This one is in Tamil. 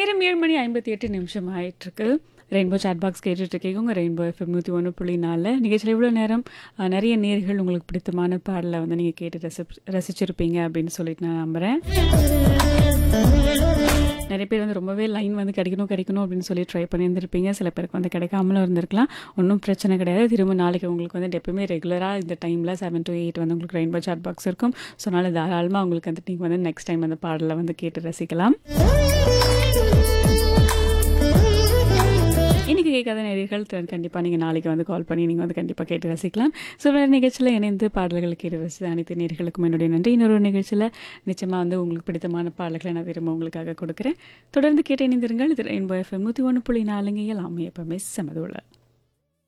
நேரம் ஏழு மணி ஐம்பத்தி எட்டு நிமிஷம் ஆயிட்டிருக்கு ரெயின்போ சாட் பாக்ஸ் கேட்டுட்ருக்கீங்க உங்கள் ரெயின்போ எஃப்எம் நூற்றி ஒன்று புள்ளி நாலில் நிகழ்ச்சியில் இவ்வளோ நேரம் அஹ், நிறைய நேர்கள் உங்களுக்கு பிடித்தமான பாடலை வந்து நீங்கள் கேட்டு ரசி ரசிச்சிருப்பீங்க அப்படின்னு சொல்லிட்டு நான் நம்புகிறேன் நிறைய பேர் வந்து ரொம்பவே லைன் வந்து கிடைக்கணும் கிடைக்கணும் அப்படின்னு சொல்லி ட்ரை பண்ணியிருந்திருப்பீங்க சில பேருக்கு வந்து கிடைக்காமலும் இருந்திருக்கலாம் ஒன்றும் பிரச்சனை கிடையாது திரும்ப நாளைக்கு உங்களுக்கு வந்து எப்பவுமே ரெகுலராக இந்த டைமில் செவன் to எயிட் வந்து உங்களுக்கு ரெயின்போ சாட் பாக்ஸ் இருக்கும் ஸோ அதனால் தாராளமாக உங்களுக்கு வந்து நீங்கள் வந்து நெக்ஸ்ட் டைம் அந்த பாடலை வந்து கேட்டு ரசிக்கலாம் இன்றைக்கி கேட்காத நேர்கள் கண்டிப்பாக நீங்கள் நாளைக்கு வந்து கால் பண்ணி நீங்கள் வந்து கண்டிப்பாக கேட்டு ரசிக்கலாம் ஸோ வேறு நிகழ்ச்சியில் இணைந்து பாடல்கள் கேட்டு ரசித்த அனைத்து நேர்களுக்கும் என்னுடைய நன்றி இன்னொரு நிகழ்ச்சியில் நிச்சயமாக வந்து உங்களுக்கு பிடித்தமான பாடல்களை நான் திரும்ப உங்களுக்காக கொடுக்குறேன் தொடர்ந்து கேட்டு இணைந்திருங்கள் இது ரெயின்போ எஃப்எம் நூற்றி ஒன்று புள்ளி நாலுங்க எல்லாமே எப்பவுமே சமதுள்ள